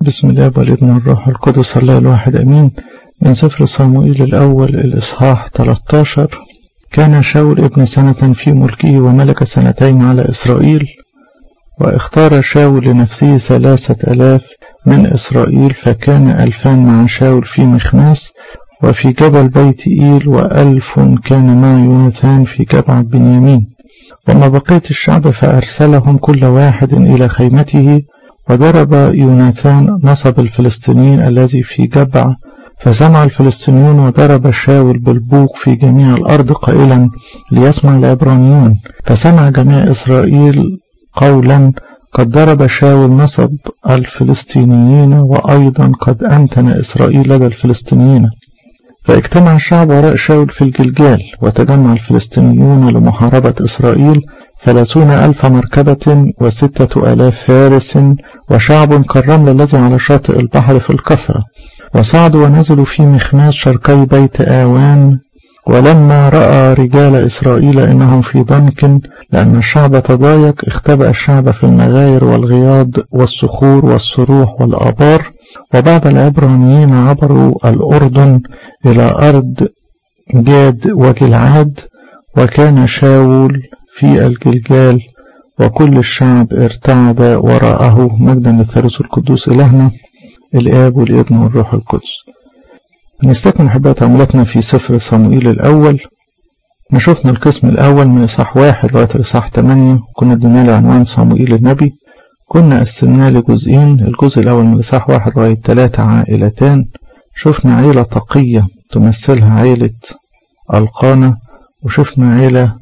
بسم الله والابن والروح القدس الله الواحد أمين من سفر صموئيل الأول الإصحاح 13 كان شاول ابن سنة في ملكه وملك سنتين على إسرائيل واختار شاول لنفسه ثلاثة ألاف من إسرائيل فكان ألفان مع شاول في مخماس وفي جبل بيت إيل وألف كان مع يوناثان في جبع بنيامين وما بقية الشعب فأرسلهم كل واحد إلى خيمته وضرب يوناثان نصب الفلسطينيين الذي في جبع فسمع الفلسطينيون وضرب شاول بالبوق في جميع الأرض قائلا ليسمع العبرانيون فسمع جميع إسرائيل قولا قد ضرب شاول نصب الفلسطينيين وأيضا قد أنتن إسرائيل لدى الفلسطينيين فاجتمع الشعب وراء شاول في الجلجال وتجمع الفلسطينيون لمحاربة إسرائيل ثلاثون ألف مركبة وستة آلاف فارس وشعب كالرمل الذي على شاطئ البحر في الكثرة وصعدوا ونزلوا في مخماس شرقي بيت آوان ولما رأى رجال إسرائيل إنهم في ضنك لأن الشعب تضايق اختبأ الشعب في المغاير والغياض والصخور والصروح والآبار وبعد العبرانيين عبروا الأردن إلى أرض جاد وجلعاد وكان شاول في الجلجال وكل الشعب ارتعد وراءه مجدا للثالوث القدوس إلهنا الآب والابن والروح القدس نستكمل حبات عملتنا في سفر صموئيل الأول نشوفنا القسم الأول من إصحاح واحد لغاية الإصحاح 8 كنا ادينا له عنوان صموئيل النبي كنا قسمناه لجزئين الجزء الأول من الإصحاح واحد لغاية ثلاثة عائلتان شفنا عيلة تقية تمثلها عيلة القانة وشفنا عيلة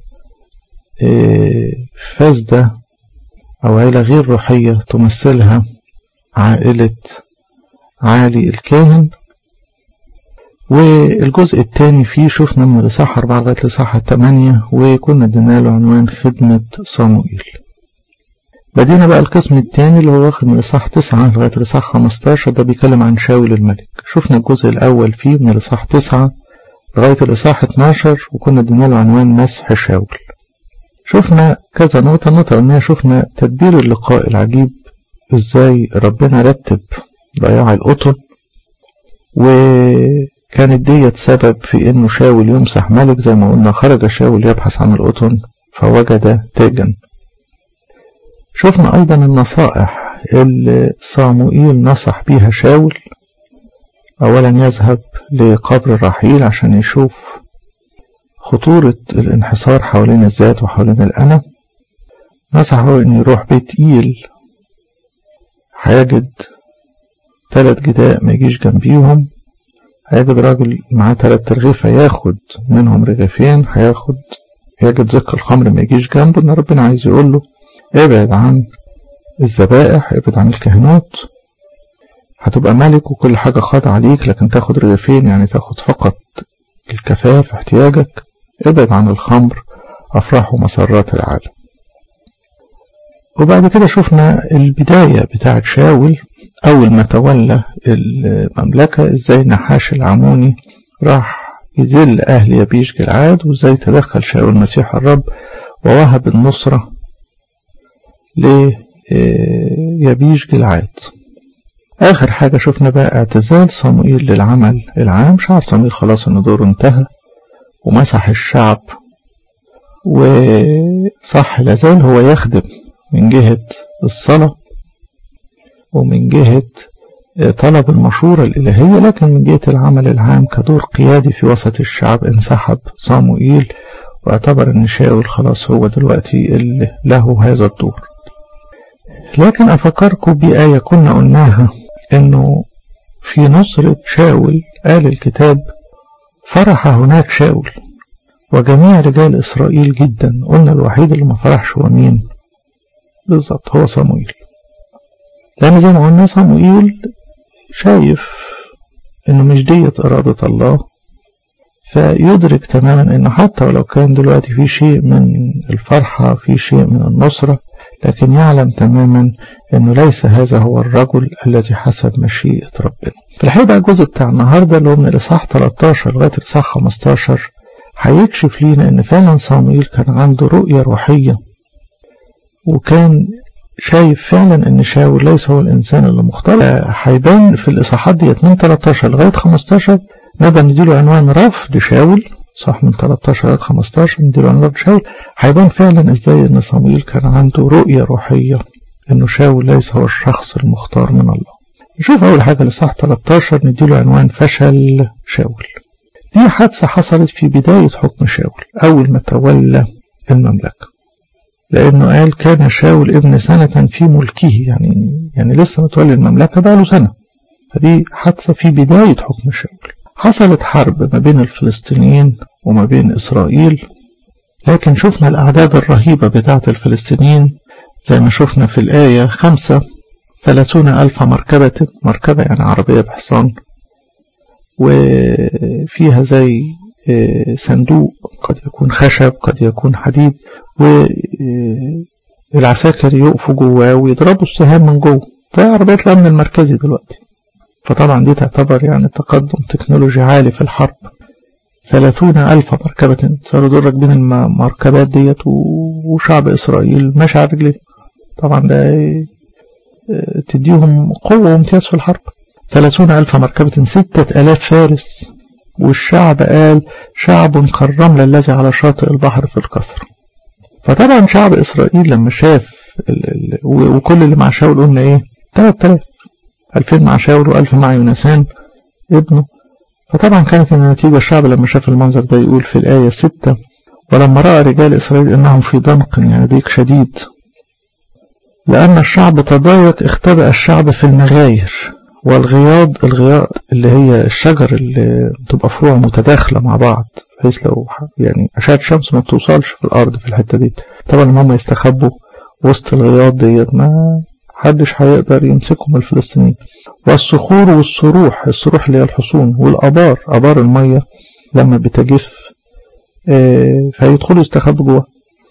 فاسدة أو عيلة غير روحية تمثلها عائلة عالي الكاهن والجزء الثاني فيه شفنا من الإصحاح 4 لغاية الإصحاح 8 وكنا ادينا له عنوان خدمة صموئيل بدينا بقى القسم الثاني اللي هو واخد من الإصحاح 9 لغاية الإصحاح 15 ده بيتكلم عن شاول الملك شفنا الجزء الأول فيه من الإصحاح 9 لغاية الإصحاح 12 وكنا ادينا له عنوان مسح شاول شفنا كذا نقطة النقطة الأولانية شفنا تدبير اللقاء العجيب ازاي ربنا رتب ضياع القطن وكانت ديت سبب في انه شاول يمسح ملك زي ما قلنا خرج شاول يبحث عن القطن فوجد تاجا شفنا ايضا النصائح اللي صاموئيل نصح بيها شاول اولا يذهب لقبر رحيل عشان يشوف خطورة الانحصار حوالين الذات وحوالين الأنا نصحه أن يروح بيت إيل هيجد تلات جداء ما يجيش جنبيهم هيجد راجل معاه تلات ترغيفة ياخد منهم رغيفين هياخد يجد زك الخمر ما يجيش جنبه ان ربنا عايز يقول له ابعد عن الذبائح ابعد عن الكهنوت هتبقى ملك وكل حاجة خاضعة عليك لكن تاخد رغيفين يعني تاخد فقط الكفاف احتياجك ابعد عن الخمر أفراح ومسرات العالم وبعد كده شفنا البداية بتاعة شاول أول ما تولى المملكة إزاي نحاش العموني راح يذل أهل يبيش جلعاد وإزاي تدخل شاول مسيح الرب ووهب النصرة ليبيش جلعاد آخر حاجة شفنا بقى اعتزال صموئيل للعمل العام شعر صموئيل خلاص إن دوره انتهى ومسح الشعب وصح لازال هو يخدم من جهة الصلاة ومن جهة طلب المشورة الإلهية لكن من جهة العمل العام كدور قيادي في وسط الشعب انسحب صاموئيل واعتبر أن شاول خلاص هو دلوقتي اللي له هذا الدور لكن أفكركم بآية كنا قلناها أنه في نصرة شاول قال الكتاب فرح هناك شاول وجميع رجال إسرائيل جدا قلنا الوحيد اللي ما فرحش هو مين بالظبط هو صموئيل لأن زي ما قلنا صموئيل شايف إنه مش ديت إرادة الله فيدرك تماما إنه حتى ولو كان دلوقتي في شيء من الفرحة في شيء من النصرة لكن يعلم تماما انه ليس هذا هو الرجل الذي حسب مشيئة ربنا في الحقيقة بقى الجزء بتاع النهاردة اللي هو من الإصحاح 13 لغاية الإصحاح 15 هيكشف لينا ان فعلا صامويل كان عنده رؤية روحية وكان شايف فعلا ان شاول ليس هو الانسان اللي مختار هيبان في الاصحاحات ديت من 13 لغايه 15 نقدر نديله عنوان رفض شاول صح من 13 لغايه 15 نديله عنوان رفض شاول هيبان فعلا ازاي ان صمويل كان عنده رؤيه روحيه انه شاول ليس هو الشخص المختار من الله نشوف اول حاجه الاصحاح 13 نديله عنوان فشل شاول دي حادثه حصلت في بدايه حكم شاول اول ما تولى المملكه لأنه قال كان شاول ابن سنة في ملكه يعني يعني لسه متولي المملكة بقى له سنة فدي حادثة في بداية حكم شاول حصلت حرب ما بين الفلسطينيين وما بين إسرائيل لكن شفنا الأعداد الرهيبة بتاعة الفلسطينيين زي ما شفنا في الآية خمسة ثلاثون ألف مركبة مركبة يعني عربية بحصان وفيها زي صندوق قد يكون خشب قد يكون حديد والعساكر يقفوا جواه ويضربوا السهام من جوه زي عربيات الأمن المركزي دلوقتي فطبعا دي تعتبر يعني تقدم تكنولوجي عالي في الحرب ثلاثون ألف مركبة صاروا دول راكبين المركبات ديت وشعب إسرائيل ماشي على رجليه طبعا ده تديهم قوة وامتياز في الحرب ثلاثون ألف مركبة ستة ألاف فارس والشعب قال شعب كالرمل الذي على شاطئ البحر في الكثر فطبعا شعب إسرائيل لما شاف ال ال وكل اللي مع شاول قلنا إيه 3000 2000 مع شاول و1000 مع يونسان ابنه فطبعا كانت النتيجة الشعب لما شاف المنظر ده يقول في الآية 6 ولما رأى رجال إسرائيل أنهم في ضنك يعني ضيق شديد لأن الشعب تضايق اختبأ الشعب في المغاير والغياض الغياض اللي هي الشجر اللي بتبقى فروع متداخلة مع بعض بحيث لو يعني أشعة شمس ما بتوصلش في الأرض في الحتة دي طبعا هم يستخبوا وسط الغياض ديت ما حدش هيقدر يمسكهم الفلسطينيين والصخور والصروح الصروح اللي هي الحصون والآبار آبار المية لما بتجف فيدخلوا يستخبوا جوه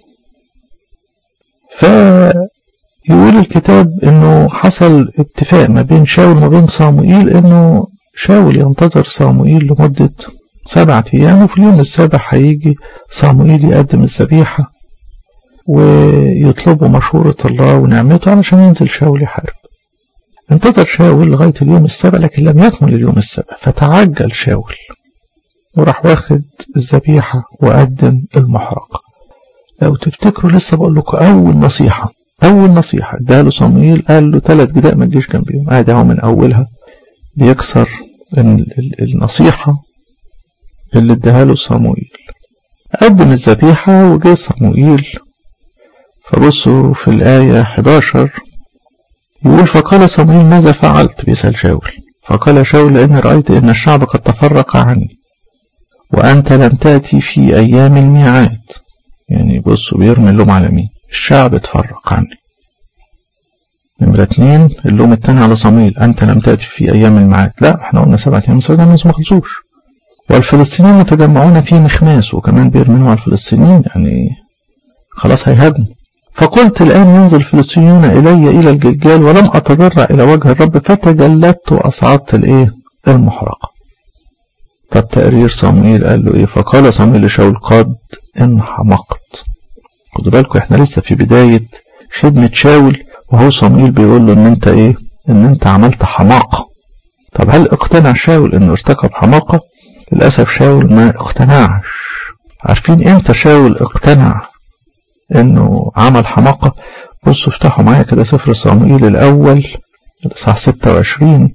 فيقول الكتاب انه حصل اتفاق ما بين شاول وما بين صاموئيل انه شاول ينتظر صاموئيل لمدة سبعة أيام وفي اليوم السابع هيجي صاموئيل يقدم الذبيحة ويطلبوا مشورة الله ونعمته علشان ينزل شاول يحارب انتظر شاول لغاية اليوم السابع لكن لم يكمل اليوم السابع فتعجل شاول وراح واخد الذبيحة وقدم المحرقة لو تفتكروا لسه بقول لكم أول نصيحة أول نصيحة اداها له صمويل قال له ثلاث جداء ما تجيش جنبيهم قاعد اهو من أولها بيكسر النصيحة اللي اداها له صموئيل قدم الذبيحة وجه صموئيل فبصوا في الآية 11 يقول فقال صموئيل ماذا فعلت بيسأل شاول فقال شاول لأني رأيت أن الشعب قد تفرق عني وأنت لم تأتي في أيام الميعاد يعني بصوا بيرمي اللوم على مين الشعب اتفرق عني نمرة اتنين اللوم التاني على صموئيل أنت لم تأتي في أيام الميعاد لا احنا قلنا سبعة أيام سبعة أيام ما خلصوش والفلسطينيين متجمعون في مخماس وكمان بيرموا على الفلسطينيين يعني خلاص هيهاجموا فقلت الآن ينزل الفلسطينيون إلي إلى الجلجال ولم أتضرع إلى وجه الرب فتجلدت وأصعدت الإيه المحرقة طب تقرير صموئيل قال له إيه فقال صموئيل لشاول قد انحمقت خدوا بالكم إحنا لسه في بداية خدمة شاول وهو صموئيل بيقول له إن أنت إيه إن أنت عملت حماقة طب هل اقتنع شاول إنه ارتكب حماقة للأسف شاول ما اقتنعش عارفين امتى شاول اقتنع انه عمل حماقة بصوا افتحوا معايا كده سفر صاموئيل الاول الاصحاح 26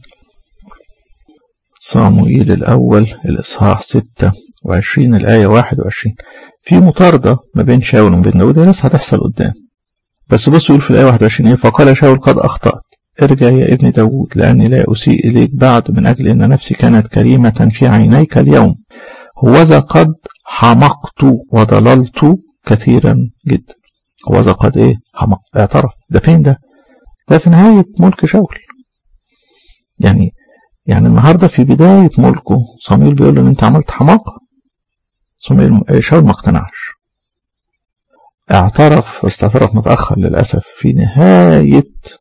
صاموئيل الاول الاصحاح 26 الايه 21 في مطاردة ما بين شاول وما بين داود لسه هتحصل قدام بس بصوا يقول في الايه 21 ايه فقال شاول قد اخطأت ارجع يا ابن داود لأني لا أسيء إليك بعد من أجل أن نفسي كانت كريمة في عينيك اليوم هوذا قد حمقت وضللت كثيرا جدا هوذا قد إيه حمق اعترف ده فين ده ده في نهاية ملك شاول يعني يعني النهاردة في بداية ملكه صمويل بيقول له ان انت عملت حماقة صمويل شاول ما اقتنعش اعترف بس اعترف متأخر للأسف في نهاية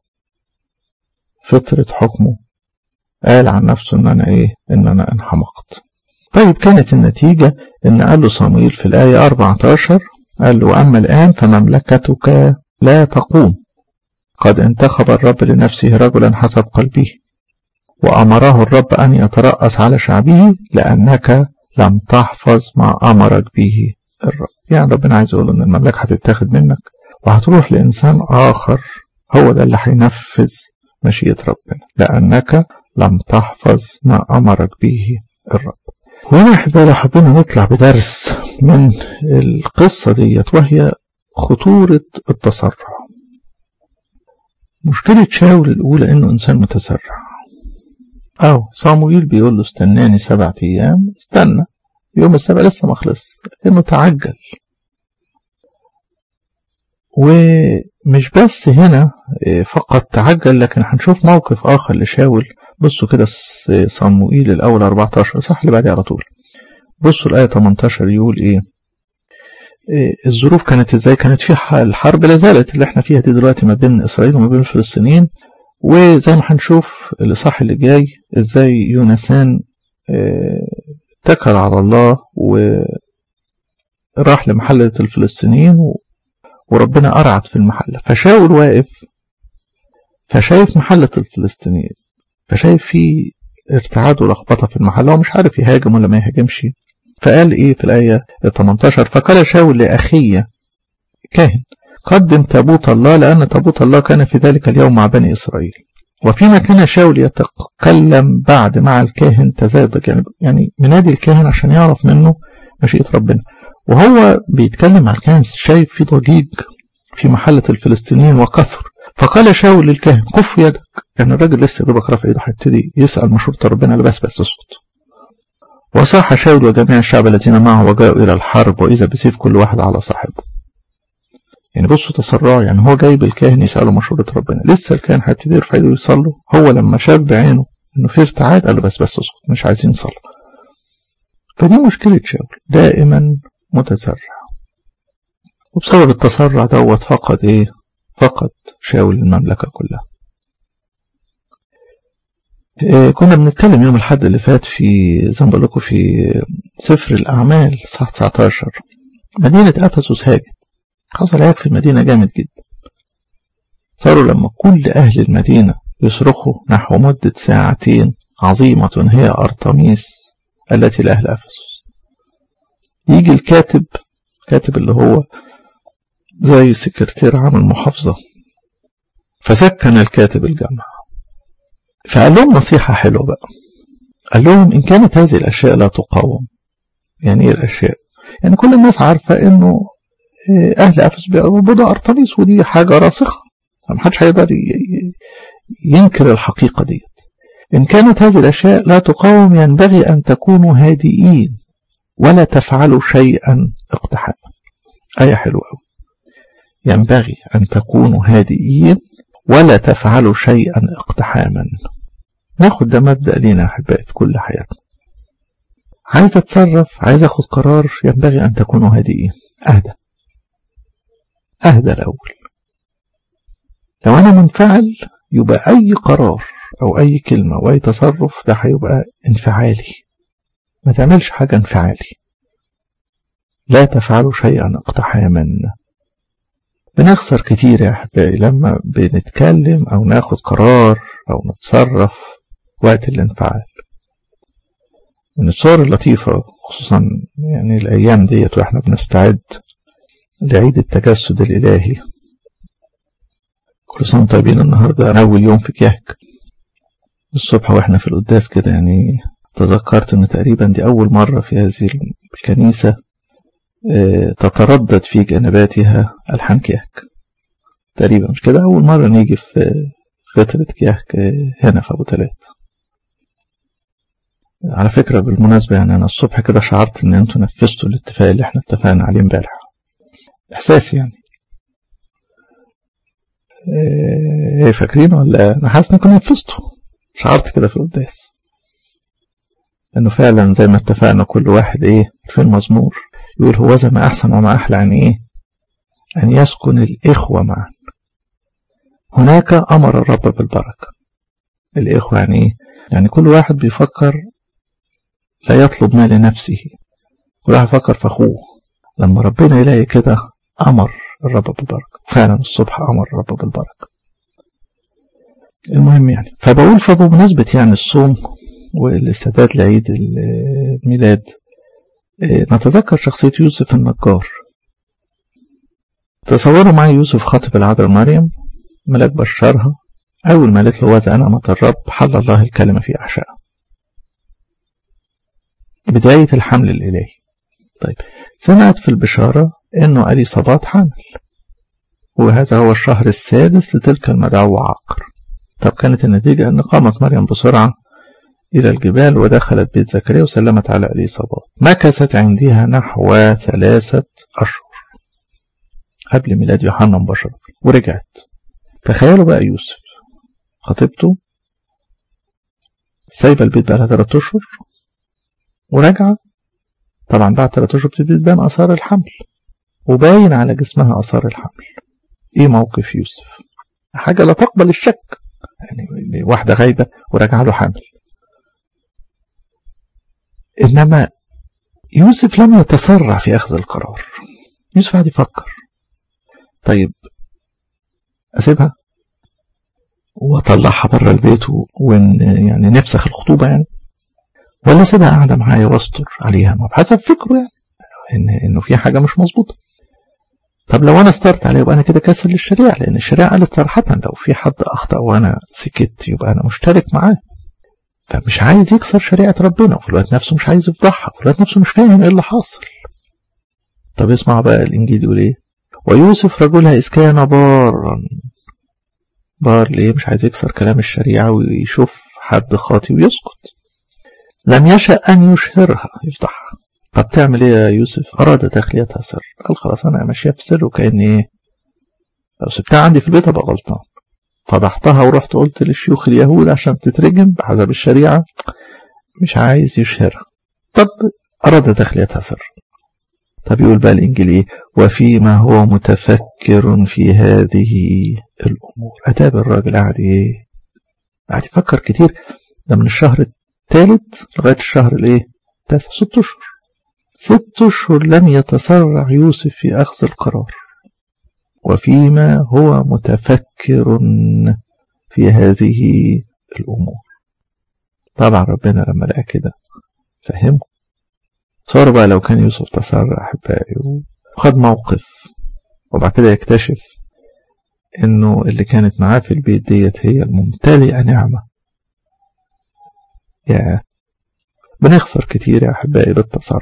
فترة حكمه قال عن نفسه ان انا ايه ان انا انحمقت طيب كانت النتيجة ان قال له صمويل في الآية 14 قال له أما الآن فمملكتك لا تقوم قد انتخب الرب لنفسه رجلا حسب قلبه وأمره الرب أن يترأس على شعبه لأنك لم تحفظ ما أمرك به الرب يعني ربنا عايز يقول إن المملكة هتتاخد منك وهتروح لإنسان آخر هو ده اللي هينفذ مشيئة ربنا لأنك لم تحفظ ما أمرك به الرب وهنا أحبائي حبينا نطلع بدرس من القصة ديت وهي خطورة التسرع مشكلة شاول الأولى إنه إنسان متسرع أو صامويل بيقول له استناني سبعة أيام استنى يوم السبع لسه ما خلص لأنه تعجل ومش بس هنا فقط تعجل لكن هنشوف موقف آخر لشاول بصوا كده صموئيل الأول 14 صح اللي بعديه على طول بصوا الآية 18 يقول إيه الظروف كانت ازاي كانت في الحرب لا زالت اللي احنا فيها دي دلوقتي ما بين اسرائيل وما بين الفلسطينيين وزي ما هنشوف الاصحاح اللي جاي ازاي يونسان اتكل على الله وراح لمحلة الفلسطينيين وربنا أرعد في المحلة فشاول واقف فشايف محلة الفلسطينيين فشايف في ارتعاد ولخبطة في المحلة ومش عارف يهاجم ولا ما يهاجمش فقال ايه في الآية 18 فقال شاول لأخيه كاهن قدم تابوت الله لأن تابوت الله كان في ذلك اليوم مع بني إسرائيل وفيما كان شاول يتكلم بعد مع الكاهن تزادق يعني, يعني منادي الكاهن عشان يعرف منه مشيئة ربنا وهو بيتكلم مع الكاهن شايف في ضجيج في محلة الفلسطينيين وكثر فقال شاول للكاهن كف يدك يعني الراجل لسه دوبك رافع ايده هيبتدي يسأل مشورة ربنا بس بس اسكت وصاح شاول وجميع الشعب الذين معه وجاءوا إلى الحرب وإذا بسيف كل واحد على صاحبه يعني بصوا تسرعوا يعني هو جايب الكاهن يسأله مشورة ربنا لسه الكاهن هيبتدي يرفع ايده ويصلوا هو لما شاف بعينه انه في ارتعاد قال له بس بس اسكت مش عايزين نصلي فدي مشكلة شاول دائما متسرع وبسبب التسرع دوت فقد ايه فقد شاول المملكة كلها إيه كنا بنتكلم يوم الحد اللي فات في زي ما بقول لكم في سفر الأعمال صح 19 مدينة أفسس هاجت حصل هاج في المدينة جامد جدا صاروا لما كل أهل المدينة يصرخوا نحو مدة ساعتين عظيمة هي أرطميس التي لأهل أفسس يجي الكاتب كاتب اللي هو زي سكرتير عام المحافظة فسكن الكاتب الجامعة فقال لهم نصيحة حلوة بقى قال لهم إن كانت هذه الأشياء لا تقاوم يعني إيه الأشياء يعني كل الناس عارفة إنه أهل أفس بيعبدوا أرطميس ودي حاجة راسخة فمحدش هيقدر ينكر الحقيقة ديت إن كانت هذه الأشياء لا تقاوم ينبغي أن تكونوا هادئين ولا تفعلوا شيئا اقتحاما آية حلوة أوي ينبغي أن تكونوا هادئين ولا تفعلوا شيئا اقتحاما ناخد ده مبدأ لينا أحبائي في كل حياتنا عايز أتصرف عايز أخد قرار ينبغي أن تكونوا هادئين أهدى أهدى الأول لو أنا منفعل يبقى أي قرار أو أي كلمة أو أي تصرف ده هيبقى انفعالي ما تعملش حاجة انفعالي لا تفعلوا شيئا اقتحاما بنخسر كتير يا أحبائي لما بنتكلم أو ناخد قرار أو نتصرف وقت الانفعال من الصور اللطيفة خصوصا يعني الأيام ديت وإحنا بنستعد لعيد التجسد الإلهي كل سنة طيبين النهاردة أول يوم في كيهك الصبح وإحنا في القداس كده يعني تذكرت إن تقريبا دي أول مرة في هذه الكنيسة تتردد في جنباتها ألحان كيهك تقريبا مش كده أول مرة نيجي في فترة كيهك هنا في أبو تلات على فكرة بالمناسبة يعني أنا الصبح كده شعرت إن أنتوا نفذتوا الاتفاق اللي احنا اتفقنا عليه امبارح إحساسي يعني ايه فاكرين ولا أنا حاسس إنكم نفذتوا شعرت كده في القداس إنه فعلا زي ما اتفقنا كل واحد إيه في المزمور يقول هو زي ما أحسن وما أحلى عن إيه أن يسكن الإخوة معا هناك أمر الرب بالبركة الإخوة يعني إيه يعني كل واحد بيفكر لا يطلب ما لنفسه كل واحد يفكر في أخوه لما ربنا يلاقي كده أمر الرب بالبركة فعلا الصبح أمر الرب بالبركة المهم يعني فبقول فبمناسبة يعني الصوم والاستعداد لعيد الميلاد نتذكر شخصية يوسف النجار تصوروا معي يوسف خاطب العذراء مريم ملاك بشرها أول ما قالت له وذا أنا مت الرب حل الله الكلمة في أحشائها بداية الحمل الإلهي طيب سمعت في البشارة أنه أليصابات حامل وهذا هو الشهر السادس لتلك المدعوة عقر طب كانت النتيجة أن قامت مريم بسرعة إلى الجبال ودخلت بيت زكريا وسلمت على أليصابات مكثت عندها نحو ثلاثة أشهر قبل ميلاد يوحنا مباشرة ورجعت تخيلوا بقى يوسف خطيبته سايبة البيت بقى لها ثلاث أشهر وراجعة طبعا بعد ثلاث أشهر بتبتدي تبان آثار الحمل وباين على جسمها آثار الحمل إيه موقف يوسف؟ حاجة لا تقبل الشك يعني واحدة غايبة وراجعة له حامل إنما يوسف لم يتسرع في أخذ القرار يوسف قاعد يفكر طيب أسيبها وأطلعها بره البيت وإن يعني نفسخ الخطوبة يعني ولا أسيبها قاعدة معايا واستر عليها ما بحسب فكره يعني إن إنه في حاجة مش مظبوطة طب لو أنا استرت عليها يبقى أنا كده كاسر للشريعة لأن الشريعة قالت صراحة لو في حد أخطأ وأنا سكت يبقى أنا مشترك معاه فمش عايز يكسر شريعة ربنا وفي الوقت نفسه مش عايز يفضحها وفي الوقت نفسه مش فاهم ايه اللي حاصل طب اسمع بقى الإنجيل يقول ايه ويوسف رجلها إذ كان بارا بار ليه مش عايز يكسر كلام الشريعة ويشوف حد خاطي ويسكت لم يشأ أن يشهرها يفضحها طب تعمل ايه يا يوسف أراد تخليتها سر قال خلاص أنا ماشيها في سر وكأني ايه لو سبتها عندي في البيت أبقى غلطان فضحتها ورحت قلت للشيوخ اليهود عشان تترجم بحسب الشريعة مش عايز يشهرها طب أراد تخليتها سر طب يقول بقى الإنجيل إيه وفيما هو متفكر في هذه الأمور أتاب الراجل قاعد إيه قاعد يفكر كتير ده من الشهر الثالث لغاية الشهر الإيه تاسع ست أشهر ست أشهر لم يتسرع يوسف في أخذ القرار وفيما هو متفكر في هذه الأمور طبعا ربنا لما لقى كده فهمه صار بقى لو كان يوسف تسرع أحبائي وخد موقف وبعد كده يكتشف إنه اللي كانت معاه في البيت ديت هي الممتلئة نعمة يا بنخسر كتير يا أحبائي بالتسرع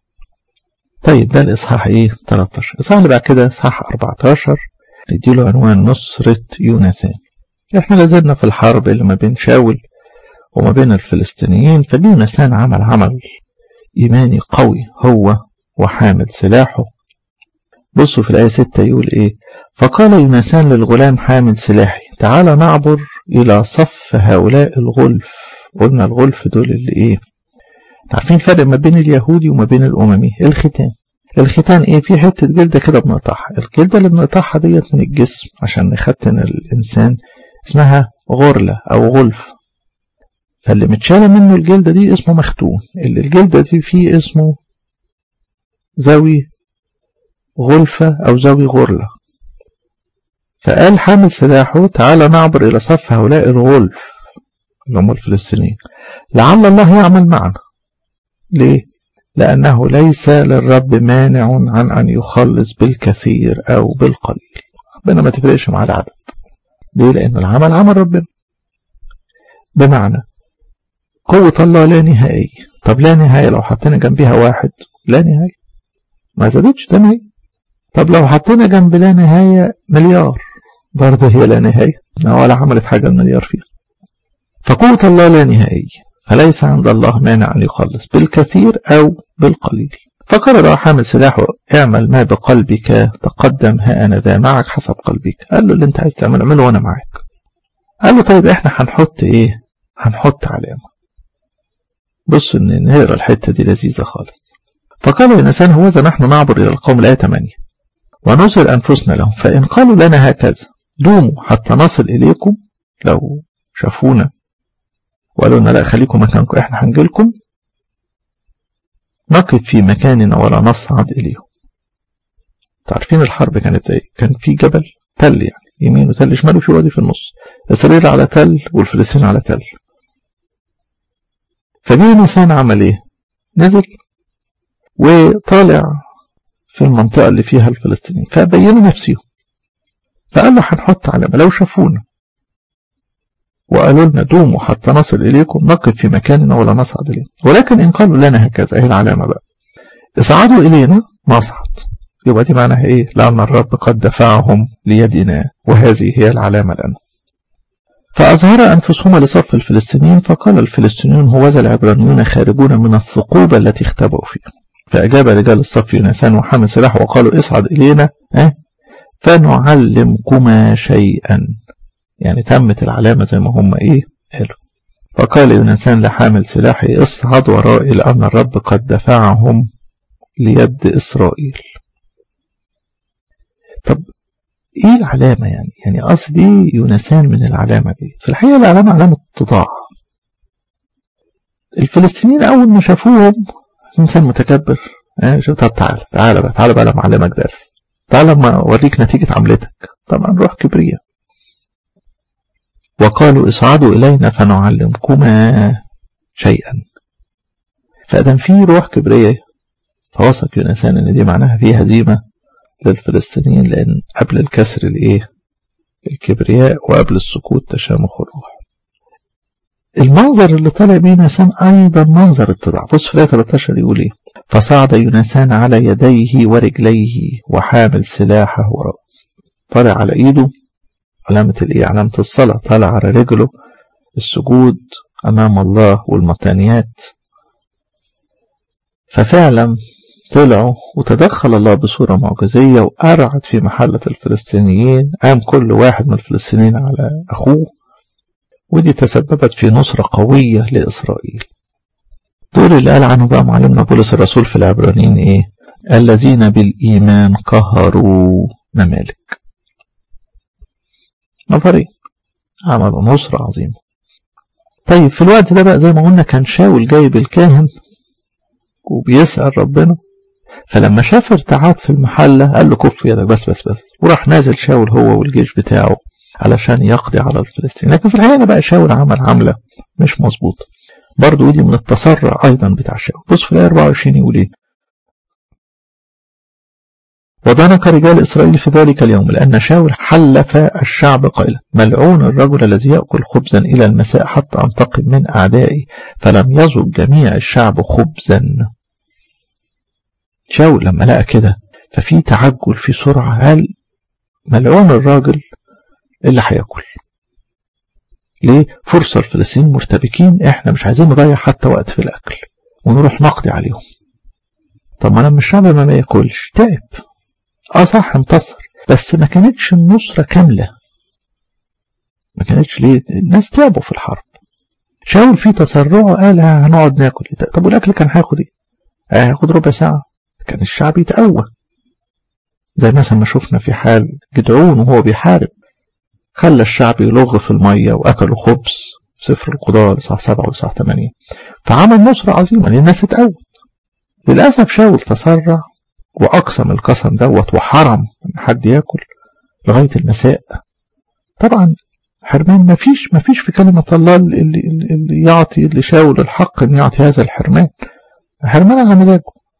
طيب ده الإصحاح إيه 13 الإصحاح اللي بعد كده إصحاح 14 نديله عنوان نصرة يوناثان إحنا لازلنا في الحرب اللي ما بين شاول وما بين الفلسطينيين فيوناثان عمل عمل إيماني قوي هو وحامل سلاحه بصوا في الآية 6 يقول إيه فقال يوناثان للغلام حامل سلاحي تعال نعبر إلى صف هؤلاء الغلف قلنا الغلف دول اللي إيه عارفين الفرق ما بين اليهودي وما بين الأممي الختان الختان ايه في حتة جلدة كده بنقطعها الجلدة اللي بنقطعها ديت من الجسم عشان نختن الإنسان اسمها غرلة أو غلف فاللي متشالة منه الجلدة دي اسمه مختون اللي الجلدة دي فيه اسمه ذوي غلفة أو ذوي غرلة فقال حامل سلاحه تعالى نعبر إلى صف هؤلاء الغلف اللي هم الفلسطينيين لعل الله يعمل معنا ليه؟ لأنه ليس للرب مانع عن أن يخلص بالكثير أو بالقليل ربنا ما تفرقش مع العدد ليه؟ لأن العمل عمل ربنا بمعنى قوة الله لا نهائية طب لا نهاية لو حطينا جنبها واحد لا نهاية ما زادتش ده نهاية طب لو حطينا جنب لا نهاية مليار برضه هي لا نهاية ولا عملت حاجة المليار فيها فقوة الله لا نهائية فليس عند الله مانع أن يخلص بالكثير أو بالقليل فقال له حامل سلاحه اعمل ما بقلبك تقدم ها أنا ذا معك حسب قلبك قال له اللي انت عايز تعمله اعمله وأنا معاك قال له طيب احنا هنحط ايه هنحط علامة بص ان نقرا الحتة دي لذيذة خالص فقال الإنسان هو ذا نحن نعبر إلى القوم الآية 8 ونظهر أنفسنا لهم فإن قالوا لنا هكذا دوموا حتى نصل إليكم لو شافونا وقالوا لنا لا خليكم مكانكم احنا هنجيلكم نقف في مكاننا ولا نصعد إليهم تعرفين الحرب كانت زي كان في جبل تل يعني يمين وتل شمال وفي وادي في النص إسرائيل على تل والفلسطين على تل فجه نسان عمل ايه نزل وطالع في المنطقة اللي فيها الفلسطينيين فبينوا نفسهم فقال له هنحط علامة لو شافونا وقالوا لنا دوموا حتى نصل إليكم نقف في مكاننا ولا نصعد إليه ولكن إن قالوا لنا هكذا هي العلامة بقى اصعدوا إلينا نصعد يبقى دي معناها إيه لأن الرب قد دفعهم ليدنا وهذه هي العلامة لنا فأظهر أنفسهما لصف الفلسطينيين فقال الفلسطينيون هوذا العبرانيون خارجون من الثقوبة التي اختبأوا فيها فأجاب رجال الصف يونسان وحمل سلاح وقالوا اصعد إلينا اه فنعلمكما شيئا يعني تمت العلامة زي ما هم ايه قالوا فقال يونسان لحامل سلاحه اصعد ورائي لأن الرب قد دفعهم ليد إسرائيل طب ايه العلامة يعني يعني قصدي يونسان من العلامة دي في الحقيقة العلامة علامة اتضاع الفلسطينيين أول ما شافوهم إنسان متكبر اه شوف طب تعالى تعالى بقى تعالى بقى لما أعلمك درس تعالى لما أوريك نتيجة عملتك طبعا روح كبرية وقالوا اصعدوا إلينا فنعلمكما شيئا فأدم في روح كبرية فوثق يونسان إن دي معناها في هزيمة للفلسطينيين لأن قبل الكسر الإيه الكبرياء وقبل السكوت تشامخ الروح المنظر اللي طالع بيه يونسان أيضا منظر اتضاع بص في 13 يقول إيه فصعد يونسان على يديه ورجليه وحامل سلاحه ورأس طالع على إيده علامة الإيه علامة الصلاة طالع على رجله السجود أمام الله والمطانيات ففعلا طلعوا وتدخل الله بصورة معجزية وأرعد في محلة الفلسطينيين قام كل واحد من الفلسطينيين على أخوه ودي تسببت في نصرة قوية لإسرائيل دول اللي قال عنه بقى معلمنا بولس الرسول في العبرانيين إيه الذين بالإيمان قهروا ممالك نفرين عملوا نصرة عظيمة طيب في الوقت ده بقى زي ما قلنا كان شاول جايب الكاهن وبيسأل ربنا فلما شاف ارتعاد في المحلة قال له كف يدك بس بس بس وراح نازل شاول هو والجيش بتاعه علشان يقضي على الفلسطين لكن في الحقيقة بقى شاول عمل عملة مش مظبوطة برضه دي من التسرع أيضا بتاع شاول بص في الآية 24 يقول إيه وضنك رجال إسرائيل في ذلك اليوم لأن شاول حلف الشعب قائلا ملعون الرجل الذي يأكل خبزا إلى المساء حتى أنتقم من أعدائي فلم يذق جميع الشعب خبزا شاول لما لقى كده ففي تعجل في سرعة قال ملعون الراجل اللي هياكل ليه فرصة الفلسطينيين مرتبكين احنا مش عايزين نضيع حتى وقت في الأكل ونروح نقضي عليهم طب ما لما الشعب ما ياكلش تعب اه صح انتصر بس ما كانتش النصرة كاملة ما كانتش ليه الناس تعبوا في الحرب شاول في تسرعه قال هنقعد ناكل طب والاكل كان هياخد ايه هياخد ربع ساعة كان الشعب يتقوى زي مثلا ما شفنا في حال جدعون وهو بيحارب خلى الشعب يلغ في المية وأكلوا خبز في سفر القضاء لصح سبعة ولصح ثمانية فعمل نصرة عظيمة للناس اتقوت للأسف شاول تسرع وأقسم القسم دوت وحرم إن حد ياكل لغاية المساء طبعا حرمان ما فيش ما فيش في كلمة الله اللي, اللي يعطي لشاول الحق إن يعطي هذا الحرمان حرمان على مزاجه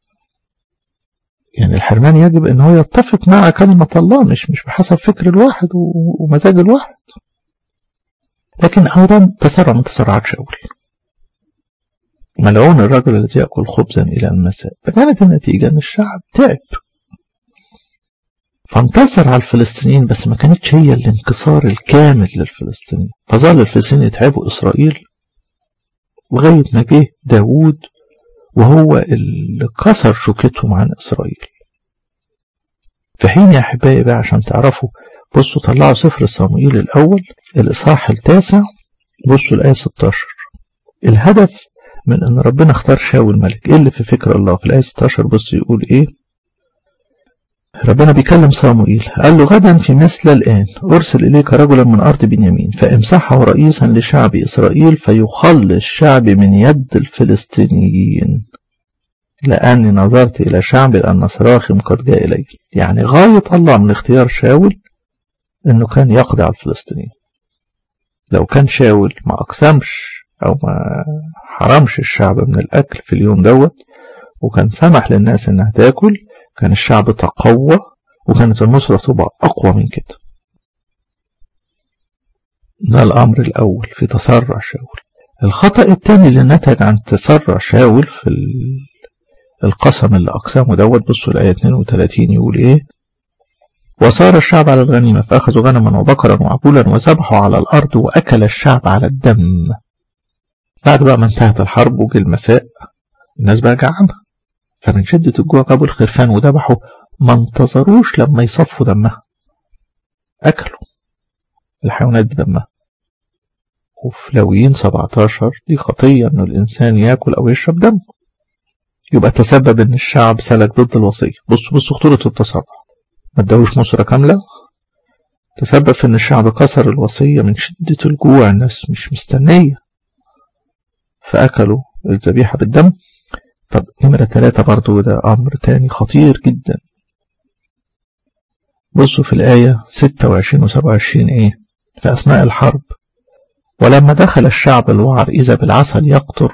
يعني الحرمان يجب ان هو يتفق مع كلمة الله مش مش بحسب فكر الواحد ومزاج الواحد لكن أيضا تسرع من تسرعات شاول ملعون الرجل الذي يأكل خبزا إلى المساء فكانت النتيجة أن الشعب تعب فانتصر على الفلسطينيين بس ما كانتش هي الانكسار الكامل للفلسطينيين فظل الفلسطينيين يتعبوا إسرائيل لغاية ما جه داوود وهو اللي كسر شوكتهم عن إسرائيل في حين يا أحبائي بقى عشان تعرفوا بصوا طلعوا سفر صموئيل الأول الإصحاح التاسع بصوا الآية 16 الهدف من أن ربنا اختار شاول ملك إيه اللي في فكر الله في الآية 16 بصوا يقول إيه ربنا بيكلم صاموئيل قال له غدا في مثل الآن أرسل إليك رجلا من أرض بنيامين فامسحه رئيسا لشعب إسرائيل فيخلص شعب من يد الفلسطينيين لأني نظرت إلى شعب لأن صراخهم قد جاء إلي يعني غاية الله من اختيار شاول أنه كان يقضي على الفلسطينيين لو كان شاول ما أقسمش أو ما حرمش الشعب من الأكل في اليوم دوت وكان سمح للناس إنها تاكل كان الشعب تقوى وكانت النصرة تبقى أقوى من كده ده الأمر الأول في تسرع شاول الخطأ الثاني اللي نتج عن تسرع شاول في القسم اللي أقسامه دوت بصوا الآية 32 يقول إيه وصار الشعب على الغنيمة فأخذوا غنما وبقرا وعبولا وذبحوا على الأرض وأكل الشعب على الدم بعد بقى ما انتهت الحرب وجه المساء الناس بقى جعانة فمن شدة الجوع جابوا الخرفان وذبحوا ما انتظروش لما يصفوا دمها أكلوا الحيوانات بدمها وفي لويين 17 دي خطية إنه الإنسان ياكل أو يشرب دم يبقى تسبب إن الشعب سلك ضد الوصية بص بص خطورة التسرع ما اداهوش نصرة كاملة تسبب في إن الشعب كسر الوصية من شدة الجوع الناس مش مستنية فأكلوا الذبيحة بالدم طب نمرة ثلاثة برضو ده أمر تاني خطير جدا بصوا في الآية 26 و 27 إيه في أثناء الحرب ولما دخل الشعب الوعر إذا بالعسل يقطر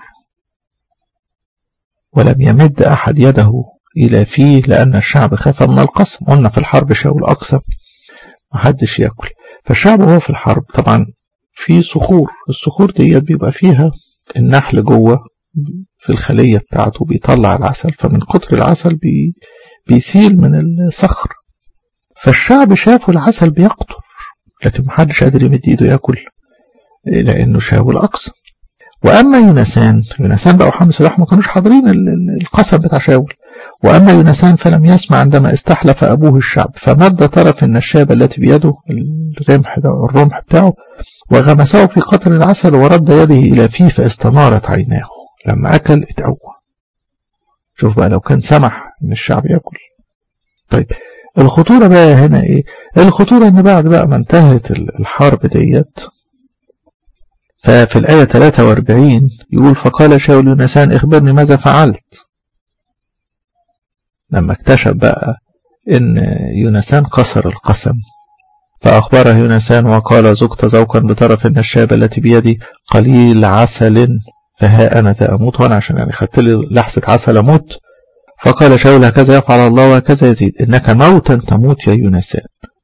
ولم يمد أحد يده إلى فيه لأن الشعب خاف من القسم قلنا في الحرب شاول أقسم محدش ياكل فالشعب وهو في الحرب طبعا في صخور الصخور ديت بيبقى فيها النحل جوه في الخلية بتاعته بيطلع العسل فمن كتر العسل بي بيسيل من الصخر فالشعب شافوا العسل بيقطر لكن محدش قادر يمد ايده ياكل لانه شاول اقسم واما يونسان يونسان بقى وحمس الرحمه ما كانوش حاضرين القسم بتاع شاول واما يونسان فلم يسمع عندما استحلف ابوه الشعب فمد طرف النشابه التي بيده الرمح ده الرمح بتاعه وغمسه في قطر العسل ورد يده الى فيه فاستنارت عيناه لما اكل اتقوى شوف بقى لو كان سمح ان الشعب ياكل طيب الخطورة بقى هنا ايه الخطورة ان بعد بقى ما انتهت الحرب ديت ففي الآية 43 يقول فقال شاول يونسان اخبرني ماذا فعلت لما اكتشف بقى ان يونسان كسر القسم فأخبره يونسان وقال زقت زوقا بطرف النشابة التي بيدي قليل عسل فها أنا أموت وأنا عشان يعني خدت لي لحظة عسل أموت فقال شاول هكذا يفعل الله وهكذا يزيد إنك موتا تموت يا يونسان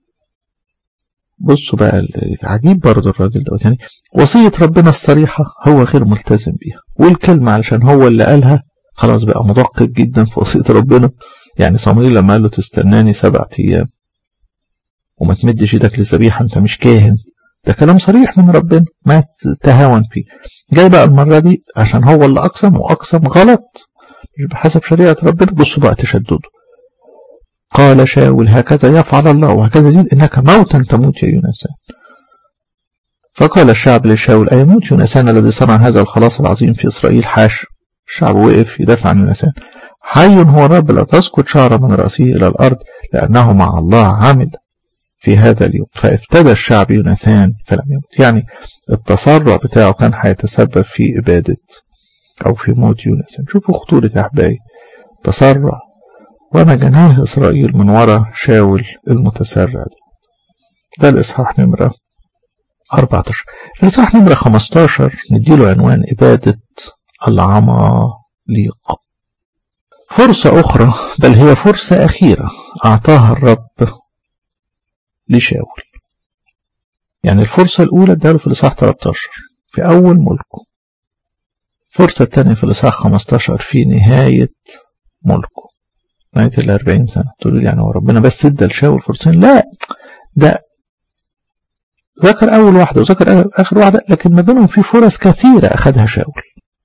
بصوا بقى عجيب برضه الراجل دوت يعني وصية ربنا الصريحة هو غير ملتزم بيها والكلمة علشان هو اللي قالها خلاص بقى مدقق جدا في وصية ربنا يعني صمويل لما قال له تستناني سبعة أيام وما تمدش ايدك للذبيحة انت مش كاهن ده كلام صريح من ربنا ما تهاون فيه جاي بقى المرة دي عشان هو اللي أقسم وأقسم غلط مش بحسب شريعة ربنا بصوا بقى تشدده قال شاول هكذا يفعل الله وهكذا يزيد إنك موتا تموت يا يونسان فقال الشعب لشاول أيموت يونسان الذي صنع هذا الخلاص العظيم في إسرائيل حاش الشعب وقف يدافع عن يونسان حي هو الرب لا تسقط شعر من رأسه إلى الأرض لأنه مع الله عمل في هذا اليوم فافتدى الشعب يوناثان فلم يمت يعني التسرع بتاعه كان هيتسبب في إبادة أو في موت يوناثان شوفوا خطورة يا أحبائي تسرع وما جناه إسرائيل من وراء شاول المتسرع ده ده الإصحاح نمرة 14 الإصحاح نمرة 15 نديله عنوان إبادة العماليق فرصة أخرى بل هي فرصة أخيرة أعطاها الرب لشاول يعني الفرصة الأولى اداله في الإصحاح 13 في أول ملكه الفرصة الثانية في الإصحاح 15 في نهاية ملكه نهاية ال 40 سنة تقول يعني هو ربنا بس ادى لشاول فرصتين لا ده ذكر أول واحدة وذكر آخر واحدة لكن ما بينهم في فرص كثيرة أخذها شاول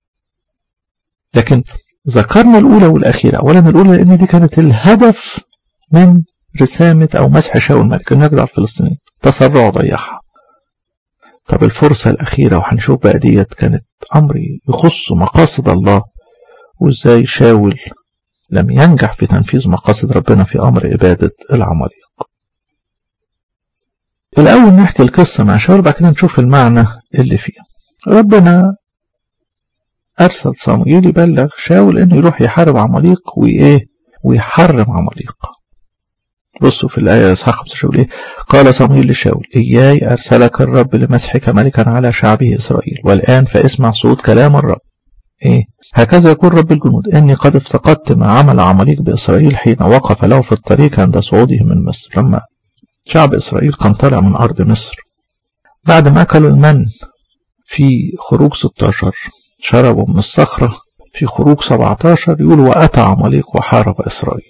لكن ذكرنا الأولى والأخيرة أولا الأولى لأن دي كانت الهدف من رسامة أو مسح شاول الملك إنه يجدع الفلسطينيين تسرع ضيعها طب الفرصة الأخيرة وهنشوف بقى ديت كانت أمر يخص مقاصد الله وإزاي شاول لم ينجح في تنفيذ مقاصد ربنا في أمر إبادة العماليق الأول نحكي القصة مع شاول بعد كده نشوف المعنى اللي فيها ربنا أرسل صمويل يبلغ شاول إنه يروح يحارب عماليق وإيه ويحرم عماليق بصوا في الآية إصحاح 15 إيه قال صمويل لشاول إياي أرسلك الرب لمسحك ملكا على شعبه إسرائيل والآن فاسمع صوت كلام الرب إيه هكذا يقول رب الجنود إني قد افتقدت ما عمل عمليك بإسرائيل حين وقف له في الطريق عند صعوده من مصر لما شعب إسرائيل كان طالع من أرض مصر بعد ما أكلوا المن في خروج 16 شربوا من الصخرة في خروج 17 يقول وأتى عمليق وحارب إسرائيل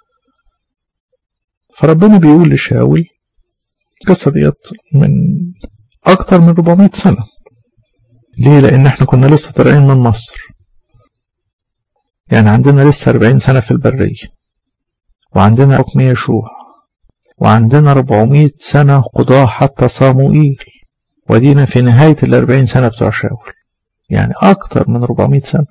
فربنا بيقول لشاول القصة ديت من أكتر من 400 سنة ليه؟ لأن احنا كنا لسه طالعين من مصر يعني عندنا لسه 40 سنة في البرية وعندنا حكم يشوع وعندنا 400 سنة قضاء حتى صاموئيل ودينا في نهاية ال 40 سنة بتوع شاول يعني أكتر من 400 سنة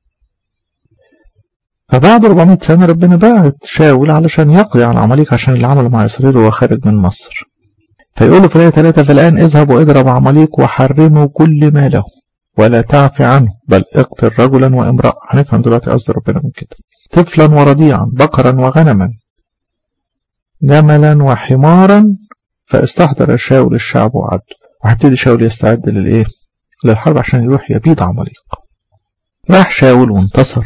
فبعد 400 سنة ربنا بعت شاول علشان يقضي على عمليك عشان اللي عمله مع إسرائيل وهو خارج من مصر فيقول له في الآية 3 فالآن اذهب واضرب عمليك وحرموا كل ما له ولا تعفي عنه بل اقتل رجلا وامرأة هنفهم دلوقتي قصد ربنا من كده طفلا ورضيعا بقرا وغنما جملا وحمارا فاستحضر شاول الشعب وعد وهيبتدي شاول يستعد للايه للحرب عشان يروح يبيد عمليق راح شاول وانتصر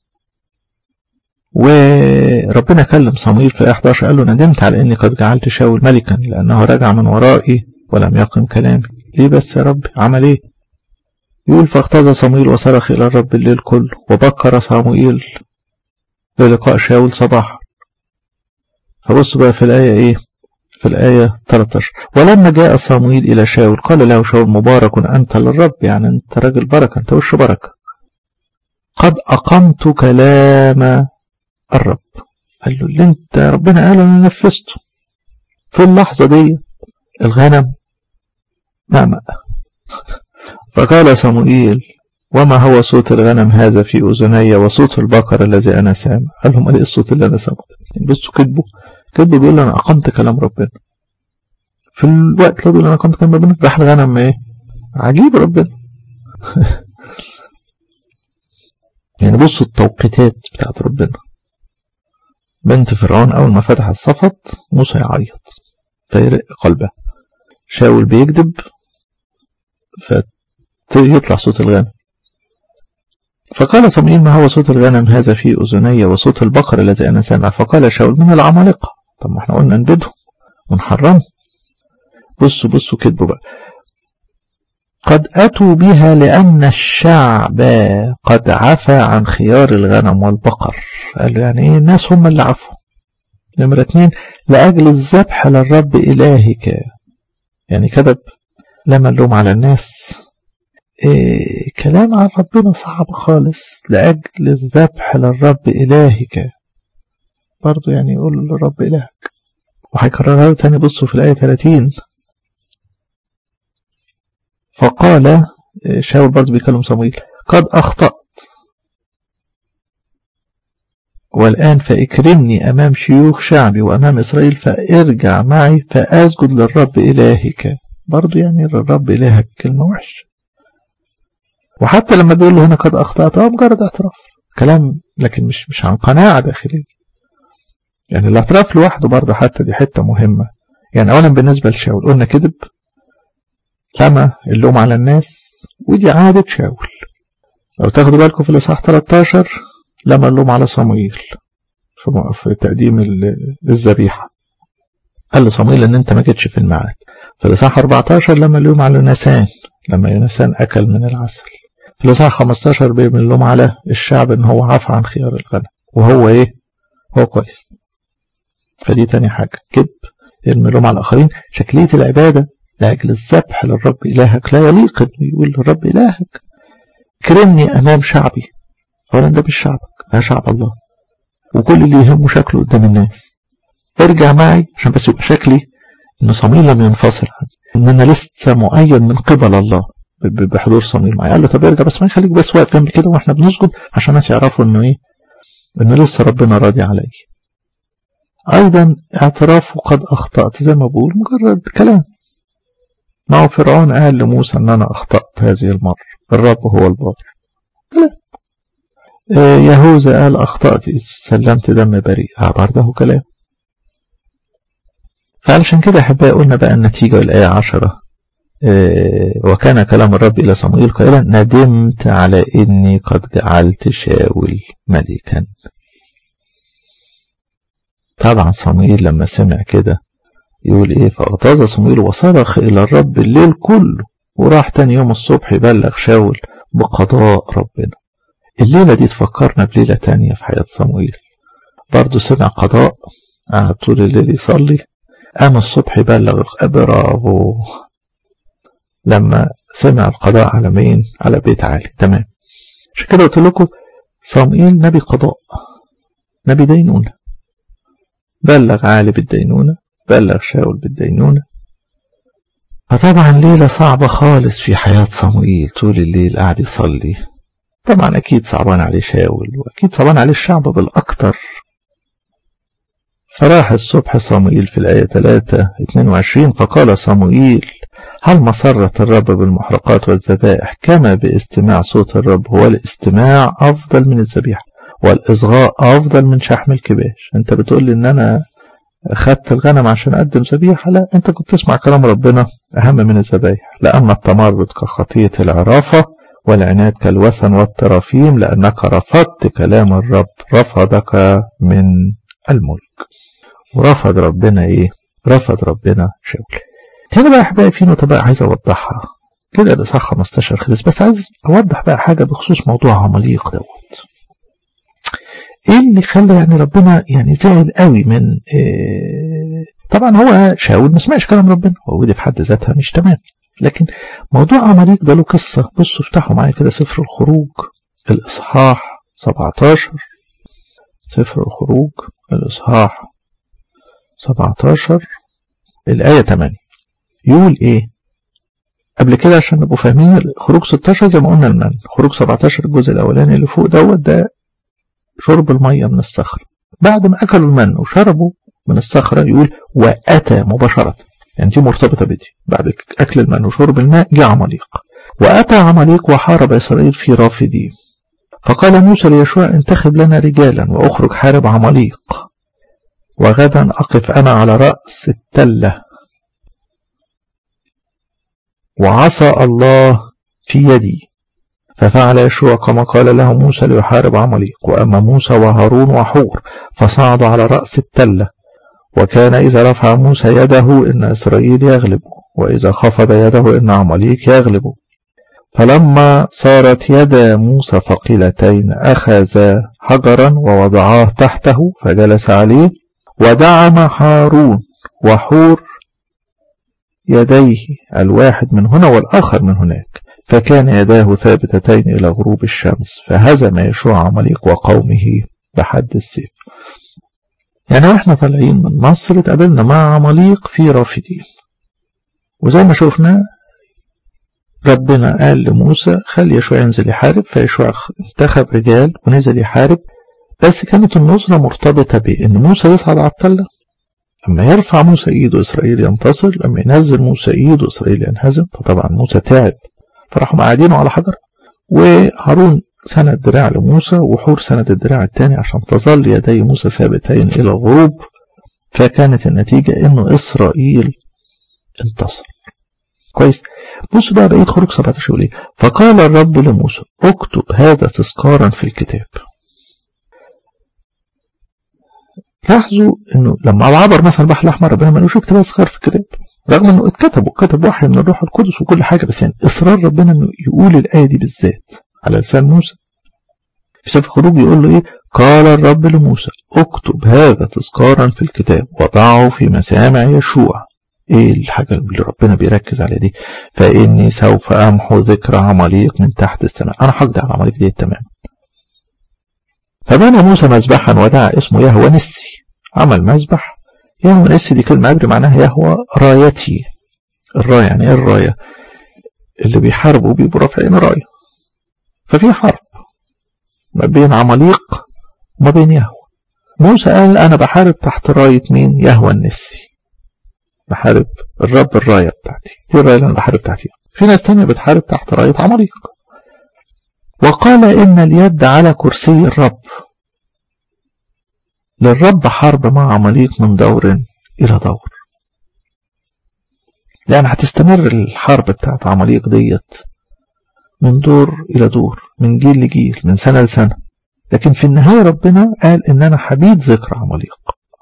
وربنا كلم صمويل في 11 قال له ندمت على اني قد جعلت شاول ملكا لانه رجع من ورائي ولم يقم كلامي ليه بس يا رب عمل ايه يقول فاختضى صمويل وصرخ الى الرب الليل كله وبكر صمويل للقاء شاول صباحا فبص بقى في الآية ايه في الآية 13 ولما جاء صمويل إلى شاول قال له شاول مبارك أنت للرب يعني أنت راجل بركة أنت وش بركة قد أقمت كلام الرب قال له اللي انت ربنا قال انا نفذته في اللحظة دي الغنم نعم فقال صموئيل وما هو صوت الغنم هذا في أذني وصوت البقر الذي أنا سامع قال لهم ايه الصوت اللي أنا سامعه بصوا كذبوا كذبوا بيقول أنا أقمت كلام ربنا في الوقت اللي بيقول أنا أقمت كلام ربنا راح الغنم إيه عجيب ربنا يعني بصوا التوقيتات بتاعت ربنا بنت فرعون أول ما فتح الصفت موسى يعيط فيرق قلبه شاول بيكذب فيطلع صوت الغنم فقال صموئيل ما هو صوت الغنم هذا في أذني وصوت البقر الذي أنا سامع فقال شاول من العمالقة طب ما احنا قلنا نبيدهم ونحرمهم بصوا بصوا كذبوا بقى قد أتوا بها لأن الشعب قد عفى عن خيار الغنم والبقر قال يعني ايه الناس هم اللي عفوا نمرة اتنين لأجل الذبح للرب إلهك يعني كذب لما اللوم على الناس إيه كلام عن ربنا صعب خالص لأجل الذبح للرب إلهك برضو يعني يقول للرب إلهك وهيكررها له تاني بصوا في الآية 30 فقال شاول برضه بيكلم صمويل قد أخطأت والآن فاكرمني أمام شيوخ شعبي وأمام إسرائيل فارجع معي فأسجد للرب إلهك برضه يعني الرب إلهك كلمة وحشة وحتى لما بيقول له هنا قد أخطأت هو مجرد اعتراف كلام لكن مش مش عن قناعة داخلية يعني الاعتراف لوحده برضه حتى دي حتة مهمة يعني أولا بالنسبة لشاول قلنا كذب رمى اللوم على الناس ودي عادة شاول لو تاخدوا بالكم في الإصحاح 13 لما اللوم على صمويل في تقديم الذبيحة قال لصمويل ان انت ما جيتش في الميعاد في الإصحاح 14 لما اللوم على يونسان لما يونسان أكل من العسل في الإصحاح 15 بيرمي اللوم على الشعب ان هو عفى عن خيار الغنم وهو ايه هو كويس فدي تاني حاجة كذب يرمي اللوم على الآخرين شكلية العبادة لأجل الذبح للرب إلهك لا يليق أن يقول للرب إلهك كرمني أمام شعبي أولا ده مش شعبك ده شعب الله وكل اللي يهمه شكله قدام الناس ارجع معي عشان بس يبقى شكلي إن صميل لم ينفصل عني إن أنا لسه مؤيد من قبل الله بحضور صميل معي قال له طب ارجع بس ما يخليك بس واقف جنبي كده واحنا بنسجد عشان الناس يعرفوا إنه إيه إنه لسه ربنا راضي علي أيضا اعترافه قد أخطأت زي ما بقول مجرد كلام ما هو فرعون قال لموسى ان انا اخطأت هذه المرة الرب هو البار لا يهوذا قال اخطأت إذ سلمت دم بريء برضه كلام فعلشان كده أحبائي قلنا بقى النتيجة الآية عشرة وكان كلام الرب إلى صموئيل قائلا ندمت على إني قد جعلت شاول ملكا طبعا صموئيل لما سمع كده يقول إيه فاغتاظ صموئيل وصرخ إلى الرب الليل كله وراح تاني يوم الصبح يبلغ شاول بقضاء ربنا الليلة دي تفكرنا بليلة تانية في حياة صموئيل برضه سمع قضاء قعد طول الليل يصلي قام الصبح يبلغ برافو لما سمع القضاء على مين على بيت عالي تمام عشان كده قلت لكم صموئيل نبي قضاء نبي دينونة بلغ عالي بالدينونة بلغ شاول بالدينونة فطبعا ليلة صعبة خالص في حياة صموئيل طول الليل قاعد يصلي طبعا أكيد صعبان عليه شاول وأكيد صعبان عليه الشعب بالأكتر فراح الصبح صموئيل في الآية 3 22 فقال صموئيل هل مسرة الرب بالمحرقات والذبائح كما باستماع صوت الرب هو الاستماع أفضل من الذبيحة والإصغاء أفضل من شحم الكباش أنت بتقول لي إن أنا خدت الغنم عشان أقدم ذبيحة لا أنت كنت تسمع كلام ربنا أهم من الذبائح لأن التمرد كخطية العرافة والعناد كالوثن والترافيم لأنك رفضت كلام الرب رفضك من الملك ورفض ربنا إيه رفض ربنا شاول هنا بقى أحبائي في نقطة بقى عايز أوضحها كده الإصحاح 15 خلص بس عايز أوضح بقى حاجة بخصوص موضوع عماليق دوت ايه اللي خلى يعني ربنا يعني زعل قوي من إيه طبعا هو شاول ما سمعش كلام ربنا ودي في حد ذاتها مش تمام لكن موضوع عماليق ده له قصه بصوا افتحوا معايا كده سفر الخروج الاصحاح 17 سفر الخروج الاصحاح 17 الايه 8 يقول ايه قبل كده عشان نبقوا فاهمين خروج 16 زي ما قلنا المن خروج 17 الجزء الاولاني اللي فوق دوت ده شرب المية من الصخرة بعد ما أكلوا المن وشربوا من الصخرة يقول وأتى مباشرة يعني دي مرتبطة بدي بعد أكل المن وشرب الماء جاء عماليق وأتى عماليق وحارب إسرائيل في رافدين فقال موسى ليشوع انتخب لنا رجالا وأخرج حارب عماليق وغدا أقف أنا على رأس التلة وعصى الله في يدي ففعل يشوع كما قال له موسى ليحارب عماليق وأما موسى وهارون وحور فصعدوا على رأس التلة وكان إذا رفع موسى يده إن إسرائيل يغلب وإذا خفض يده إن عماليق يغلب فلما صارت يدا موسى ثقيلتين أخذ حجرا ووضعاه تحته فجلس عليه ودعم هارون وحور يديه الواحد من هنا والآخر من هناك فكان يداه ثابتتين إلى غروب الشمس فهزم يشوع عماليق وقومه بحد السيف يعني واحنا طالعين من مصر اتقابلنا مع عماليق في رافدين وزي ما شفنا ربنا قال لموسى خلي يشوع ينزل يحارب فيشوع انتخب رجال ونزل يحارب بس كانت النصرة مرتبطة بأن موسى يصعد على التلة لما يرفع موسى ايده اسرائيل ينتصر لما ينزل موسى ايده اسرائيل ينهزم فطبعا موسى تعب فراحوا قاعدينه على حجر وهارون سند دراع لموسى وحور سند الدراع الثاني عشان تظل يدي موسى ثابتين الى الغروب فكانت النتيجة انه اسرائيل انتصر كويس بصوا بقى بقيت خروج 17 يقول ايه فقال الرب لموسى اكتب هذا تذكارا في الكتاب لاحظوا انه لما عبر مثلا البحر الاحمر ربنا ما قالوش اكتب صغير في الكتاب رغم انه اتكتب وكتب وحي من الروح القدس وكل حاجه بس يعني اصرار ربنا انه يقول الايه دي بالذات على لسان موسى في سفر الخروج يقول له ايه قال الرب لموسى اكتب هذا تذكارا في الكتاب وضعه في مسامع يشوع ايه الحاجة اللي ربنا بيركز عليها دي فاني سوف امحو ذكر عماليق من تحت السماء انا هقضي على عماليق دي تمام فبنى موسى مذبحا ودعا اسمه يهوى نسي عمل مذبح يهوى نسي دي كلمة عبري معناها يهوى رايتي الراية يعني ايه الراية اللي بيحاربوا بيبقوا رافعين راية ففي حرب ما بين عماليق وما بين يهوى موسى قال انا بحارب تحت راية مين يهوى النسي بحارب الرب الراية بتاعتي دي الراية اللي انا بحارب تحتيها في ناس تانية بتحارب تحت راية عماليق وقال إن اليد على كرسي الرب للرب حرب مع عماليق من دور إلى دور يعني هتستمر الحرب بتاعت عماليق ديت من دور إلى دور من جيل لجيل من سنة لسنة لكن في النهاية ربنا قال إن أنا حبيت ذكر عماليق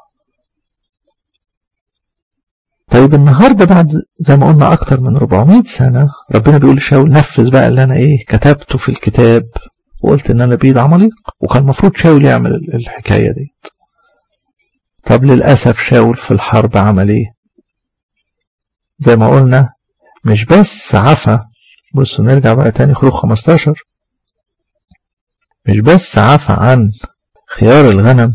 طيب النهاردة بعد زي ما قلنا أكتر من 400 سنة ربنا بيقول لشاول نفذ بقى اللي أنا إيه كتبته في الكتاب وقلت إن أنا بيد عماليق وكان المفروض شاول يعمل الحكاية دي طب للأسف شاول في الحرب عمل إيه زي ما قلنا مش بس عفى بصوا نرجع بقى تاني خروج 15 مش بس عفى عن خيار الغنم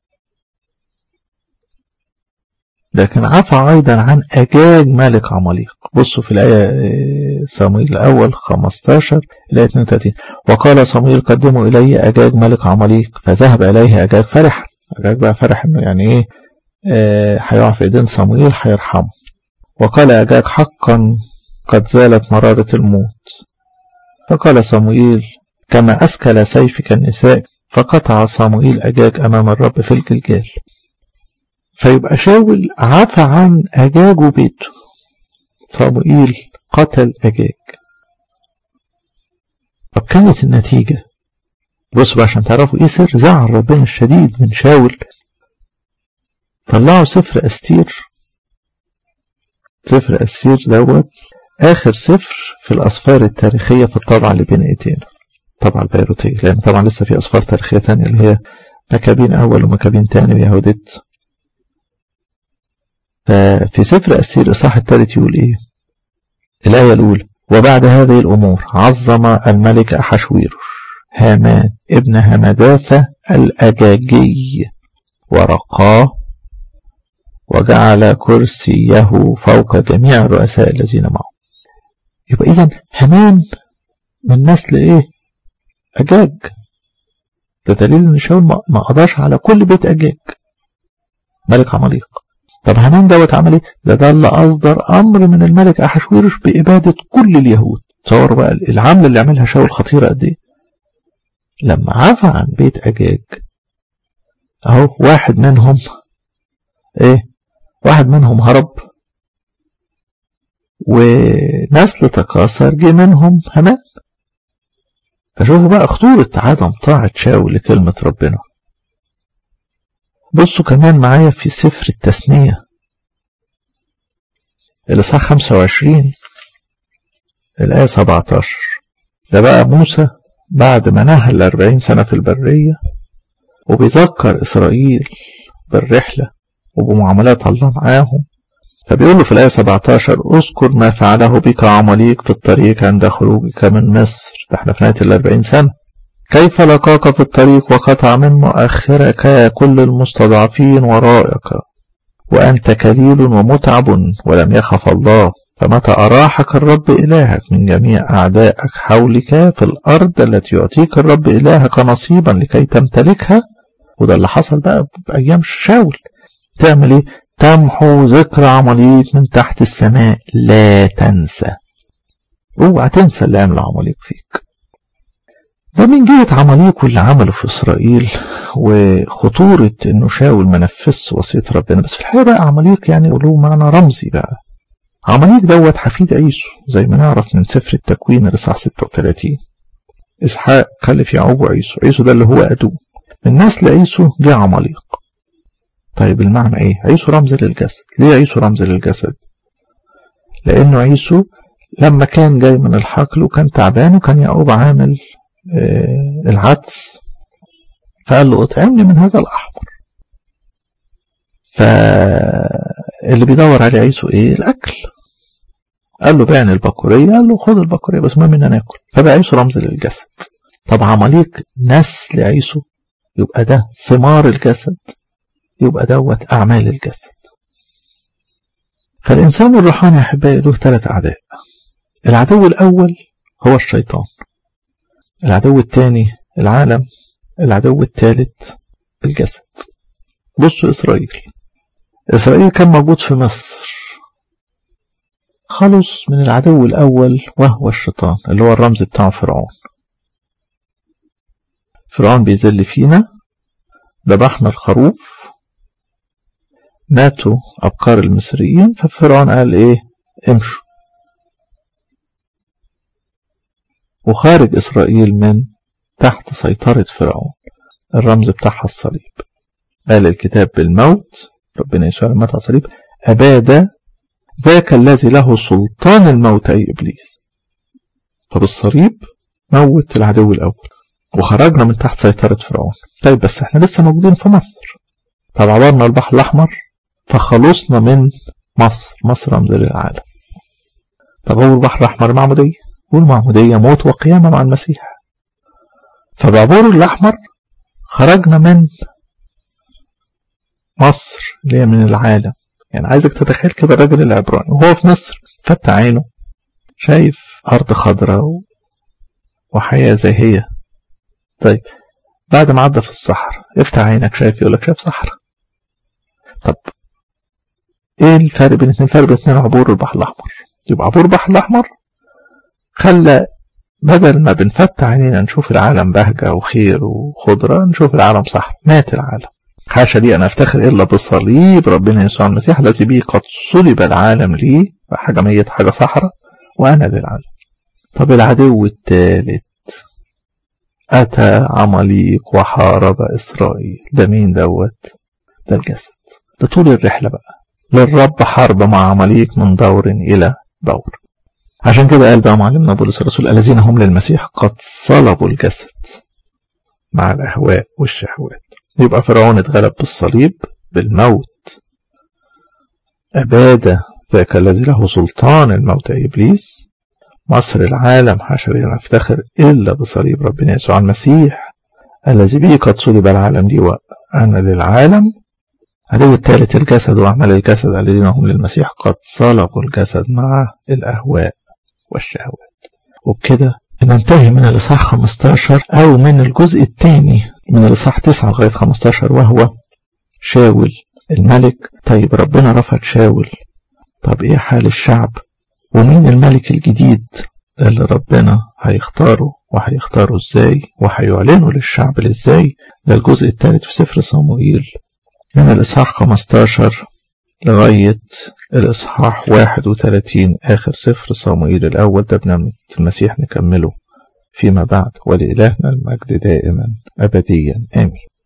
لكن عفى أيضا عن أجاج ملك عماليق بصوا في الآية صمويل الأول 15 الآية 32 وقال صمويل قدموا إلي أجاج ملك عماليق فذهب إليه أجاج فرحا أجاج بقى فرح إنه يعني إيه هيقع في إيدين صمويل هيرحمه وقال أجاج حقا قد زالت مرارة الموت فقال صموئيل كما أسكل سيفك النساء فقطع صموئيل أجاج أمام الرب في الجلجال فيبقى شاول عفى عن أجاج وبيته صموئيل قتل أجاج طب كانت النتيجة بصوا بقى عشان تعرفوا ايه سر زعل ربنا الشديد من شاول طلعوا سفر أستير سفر أستير دوت آخر سفر في الأسفار التاريخية في الطبعة لبنائتين الطبعة البيروتية لأن طبعا لسه في أسفار تاريخية تانية اللي هي مكابين أول ومكابين تاني ويهودت ففي سفر أسير الإصحاح الثالث يقول إيه الآية الأولى وبعد هذه الأمور عظم الملك أحشويروش هامان ابن همداثة الأجاجي ورقاه وجعل كرسيه فوق جميع الرؤساء الذين معه يبقى إذا هامان من نسل إيه أجاج ده دليل إن شاول ما قضاش على كل بيت أجاج ملك عماليق طب هامان دوت عمل إيه ده ده اللي أصدر أمر من الملك أحشويرش بإبادة كل اليهود تصور بقى العمل اللي عملها شاول خطيرة قد إيه لما عفى عن بيت أجاج أهو واحد منهم إيه واحد منهم هرب ونسل تكاثر جه منهم همان فشوفوا بقى خطورة عدم طاعة شاول لكلمة ربنا بصوا كمان معايا في سفر التثنية الإصحاح 25 الآية 17 ده بقى موسى بعد ما نهى الأربعين سنة في البرية وبيذكر إسرائيل بالرحلة وبمعاملات الله معاهم فبيقول له في الآية 17 اذكر ما فعله بك عمليك في الطريق عند خروجك من مصر ده احنا في نهاية الأربعين سنة كيف لقاك في الطريق وقطع من مؤخرك كل المستضعفين ورائك وأنت كليل ومتعب ولم يخف الله فمتى أراحك الرب إلهك من جميع أعدائك حولك في الأرض التي يعطيك الرب إلهك نصيبا لكي تمتلكها وده اللي حصل بقى بأيام شاول تعمل ايه تمحو ذكر عمليك من تحت السماء لا تنسى اوعى تنسى اللي عمل عمليك فيك ده من جهة عمليك واللي عمله في إسرائيل وخطورة إنه شاول ما نفذش وصية ربنا بس في الحقيقة بقى عمليك يعني له معنى رمزي بقى عمليك دوت حفيد عيسو زي ما نعرف من سفر التكوين الإصحاح 36 إسحاق خلف يعقوب وعيسو عيسو ده اللي هو أدوم من نسل عيسو جه عمليق طيب المعنى ايه عيسو رمز للجسد ليه عيسو رمز للجسد لانه عيسو لما كان جاي من الحقل وكان تعبان وكان يعقوب عامل آه العدس فقال له اطعمني من هذا الاحمر فاللي بيدور عليه عيسو ايه الاكل قال له بعني البكورية قال له خد البكورية بس المهم ان ناكل فبقى عيسو رمز للجسد طب عماليق نسل عيسو يبقى ده ثمار الجسد يبقى دوت أعمال الجسد فالإنسان الروحاني يا أحبائي له ثلاث أعداء العدو الأول هو الشيطان العدو الثاني العالم العدو الثالث الجسد بصوا إسرائيل إسرائيل كان موجود في مصر خلص من العدو الأول وهو الشيطان اللي هو الرمز بتاعه فرعون فرعون بيذل فينا ذبحنا الخروف ماتوا أبكار المصريين ففرعون قال إيه امشوا وخارج إسرائيل من تحت سيطرة فرعون الرمز بتاعها الصليب قال الكتاب بالموت ربنا يسوع لما مات على الصليب أباد ذاك الذي له سلطان الموت أي إبليس فبالصليب موت العدو الأول وخرجنا من تحت سيطرة فرعون طيب بس احنا لسه موجودين في مصر طب عبرنا البحر الأحمر فخلصنا من مصر مصر رمز للعالم طب هو البحر الأحمر معمودية والمعمودية موت وقيامة مع المسيح فبعبور الأحمر خرجنا من مصر اللي هي من العالم يعني عايزك تتخيل كده الراجل العبراني وهو في مصر فتح عينه شايف أرض خضراء وحياة زاهية طيب بعد ما عدى في الصحراء افتح عينك شايف يقول لك شايف صحراء طب ايه الفرق بين الاثنين الفرق بين الاثنين عبور البحر الاحمر يبقى عبور البحر الاحمر خلى بدل ما بنفتح عينينا نشوف العالم بهجة وخير وخضرة نشوف العالم صحراء مات العالم حاشا لي أن أفتخر إلا بصليب ربنا يسوع المسيح الذي به قد صلب العالم لي حاجة ميت حاجة صحراء وأنا للعالم طب العدو الثالث أتى عماليق وحارب إسرائيل ده مين دوت ده الجسد ده طول الرحلة بقى للرب حرب مع عماليق من دور إلى دور عشان كده قال بقى معلمنا بولس الرسول الذين هم للمسيح قد صلبوا الجسد مع الأهواء والشهوات يبقى فرعون اتغلب بالصليب بالموت أباد ذاك الذي له سلطان الموت إبليس مصر العالم حاشا لنا نفتخر إلا بصليب ربنا يسوع المسيح الذي به قد صلب العالم لي وأنا للعالم عدو الثالث الجسد وأعمال الجسد الذين هم للمسيح قد صلبوا الجسد مع الأهواء والشهوات وبكده ننتهي من الإصحاح 15 أو من الجزء الثاني من الإصحاح 9 لغاية 15 وهو شاول الملك طيب ربنا رفض شاول طب إيه حال الشعب ومين الملك الجديد اللي ربنا هيختاره وهيختاره ازاي وهيعلنه للشعب ازاي ده الجزء الثالث في سفر صموئيل من الإصحاح 15 لغاية الإصحاح 31 آخر سفر صموئيل الأول ده بنعمة المسيح نكمله فيما بعد ولإلهنا المجد دائما أبديا آمين